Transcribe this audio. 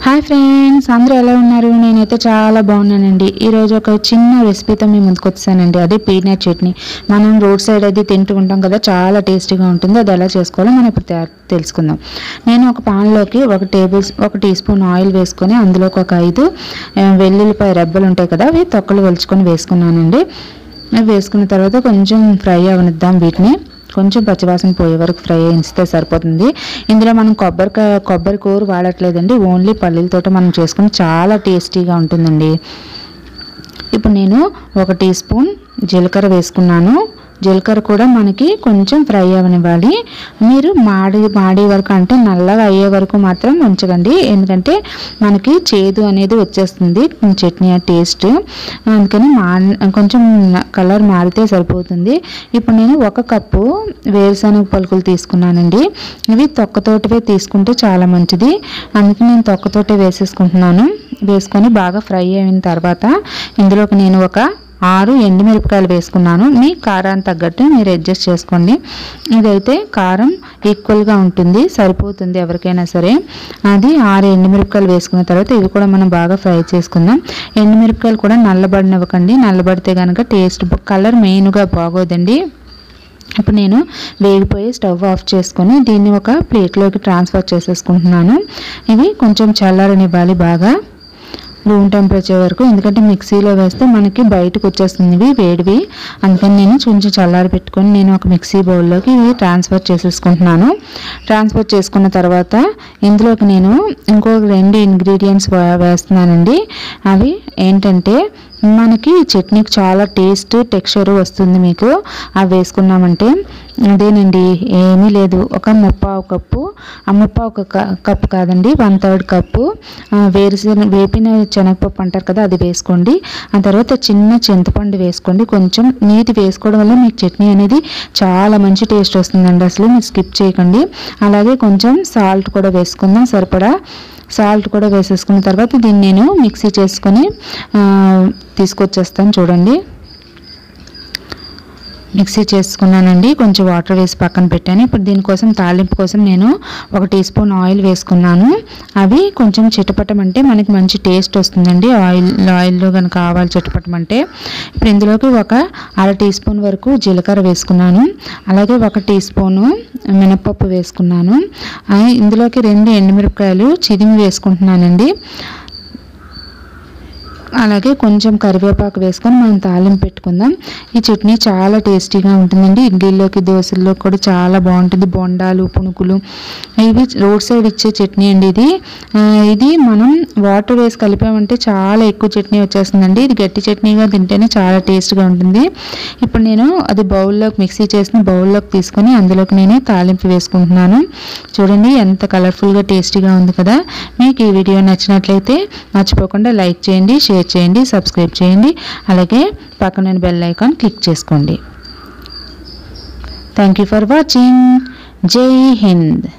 hi friends అందరూ ఎలా ఉన్నారు నేనైతే చాలా బాగున్నానండి ఈరోజు ఒక చిన్న రెసిపీతో మేము ముందుకు వచ్చానండి అది పీనట్ చట్నీ మనం రోడ్ సైడ్ అది తింటూ ఉంటాం కదా చాలా టేస్టీగా ఉంటుంది అది ఎలా చేసుకోవాలో మనం ఇప్పుడు తయారు తెలుసుకుందాం నేను ఒక పాన్లోకి ఒక టేబుల్ ఒక టీ స్పూన్ ఆయిల్ వేసుకొని అందులోకి ఒక ఐదు ఆ, వెల్లుల్లిపాయ రెబ్బలు ఉంటాయి కదా అవి తొక్కలు ఒలుచుకొని వేసుకున్నానండి అవి వేసుకున్న తర్వాత కొంచెం ఫ్రై అవనిద్దాం వీటిని కొంచెం పచ్చివాసన పోయే వరకు ఫ్రై చేస్తే సరిపోతుంది ఇందులో మనం కొబ్బరికాయ కొబ్బరి కూర వాడట్లేదండి ఓన్లీ పల్లీలతో మనం చేసుకుని చాలా టేస్టీగా ఉంటుందండి ఇప్పుడు నేను ఒక టీ స్పూన్ జీలకర్ర వేసుకున్నాను జీలకర్ర కూడా మనకి కొంచెం ఫ్రై అవనివ్వాలి మీరు మాడి మాడే వరకు అంటే నల్లగా అయ్యే వరకు మాత్రం ఉంచకండి ఎందుకంటే మనకి చేదు అనేది వచ్చేస్తుంది చట్నీ టేస్ట్ అందుకని మా కొంచెం కలర్ మారితే సరిపోతుంది ఇప్పుడు నేను ఒక కప్పు వేరుశనగ పలుకులు తీసుకున్నానండి ఇవి తొక్కతోటివే తీసుకుంటే చాలా మంచిది అందుకని నేను తొక్కతోటే వేసేసుకుంటున్నాను వేసుకొని బాగా ఫ్రై అయిన తర్వాత ఇందులోకి నేను ఒక ఆరు ఎండుమిరపకాయలు వేసుకున్నాను మీ కారాన్ని తగ్గట్టు మీరు అడ్జస్ట్ చేసుకోండి ఇదైతే కారం ఈక్వల్గా ఉంటుంది సరిపోతుంది ఎవరికైనా సరే అది ఆరు ఎండుమిరపకాయలు వేసుకున్న తర్వాత ఇవి కూడా మనం బాగా ఫ్రై చేసుకుందాం ఎండుమిరపకాయలు కూడా నల్లబడినవ్వకండి నల్లబడితే కనుక టేస్ట్ కలర్ మెయిన్గా బాగోదండి ఇప్పుడు నేను వేగిపోయి స్టవ్ ఆఫ్ చేసుకొని దీన్ని ఒక ప్లేట్లోకి ట్రాన్స్ఫర్ చేసేసుకుంటున్నాను ఇవి కొంచెం చల్లారనివ్వాలి బాగా రూమ్ టెంపరేచర్ వరకు ఎందుకంటే మిక్సీలో వేస్తే మనకి బయటకు వచ్చేస్తుంది ఇవి వేడివి అందుకని నేను కొంచెం చల్లారి పెట్టుకొని నేను ఒక మిక్సీ బౌల్లోకి ఇవి ట్రాన్స్ఫర్ చేసేసుకుంటున్నాను ట్రాన్స్ఫర్ చేసుకున్న తర్వాత ఇందులోకి నేను ఇంకొక రెండు ఇంగ్రీడియంట్స్ వేస్తున్నానండి అవి ఏంటంటే మనకి చట్నీకి చాలా టేస్ట్ టెక్స్చర్ వస్తుంది మీకు అవి వేసుకున్నామంటే అదేనండి ఏమీ లేదు ఒక ముప్పావు కప్పు ఆ ముప్పావు ఒక క- కప్పు కాదండి వన్ థర్డ్ కప్పు ఆ, వేరుశెన వేపిన శనగపప్పు అంటారు కదా అది వేసుకోండి ఆ తర్వాత చిన్న చింతపండు వేసుకోండి కొంచెం నీటి వేసుకోవడం వల్ల మీకు చట్నీ అనేది చాలా మంచి టేస్ట్ వస్తుందండి అసలు మీరు స్కిప్ చేయకండి అలాగే కొంచెం సాల్ట్ కూడా వేసుకుందాం సరిపడా సాల్ట్ కూడా వేసేసుకున్న తర్వాత దీన్ని నేను మిక్సీ చేసుకొని ఆ, తీసుకొచ్చేస్తాను చూడండి మిక్సీ చేసుకున్నానండి కొంచెం వాటర్ వేసి పక్కన పెట్టాను ఇప్పుడు దీనికోసం తాలింపు కోసం నేను ఒక టీ స్పూన్ ఆయిల్ వేసుకున్నాను అవి కొంచెం చిటపటమంటే మనకి మంచి టేస్ట్ వస్తుందండి ఆయిల్ ఆయిల్లో కనుక ఆవాలు చిటపటమంటే ఇప్పుడు ఇందులోకి ఒక అర టీ స్పూన్ వరకు జీలకర్ర వేసుకున్నాను అలాగే ఒక టీ స్పూను మినపప్పు వేసుకున్నాను ఆ, ఇందులోకి రెండు ఎండుమిరపకాయలు చిదిమి వేసుకుంటున్నానండి అలాగే కొంచెం కరివేపాకు వేసుకొని మనం తాలింపు పెట్టుకుందాం ఈ చట్నీ చాలా టేస్టీగా ఉంటుందండి ఇడ్లీలోకి దోశల్లో కూడా చాలా బాగుంటుంది బొండాలు పునుకులు ఇవి రోడ్ సైడ్ ఇచ్చే చట్నీ అండి ఇది ఆ, ఇది మనం వాటర్ వేసి కలిపామంటే చాలా ఎక్కువ చట్నీ వచ్చేస్తుందండి ఇది గట్టి చట్నీగా తింటేనే చాలా టేస్ట్గా ఉంటుంది ఇప్పుడు నేను అది బౌల్లోకి మిక్సీ చేసిన బౌల్లోకి తీసుకొని అందులోకి నేను తాలింపు వేసుకుంటున్నాను చూడండి ఎంత కలర్ఫుల్గా టేస్టీగా ఉంది కదా మీకు ఈ వీడియో నచ్చినట్లయితే మర్చిపోకుండా లైక్ చేయండి షేర్ చేయండి సబ్స్క్రైబ్ చేయండి అలాగే పక్కన బెల్ ఐకాన్ క్లిక్ చేసుకోండి thank you for watching Jai Hind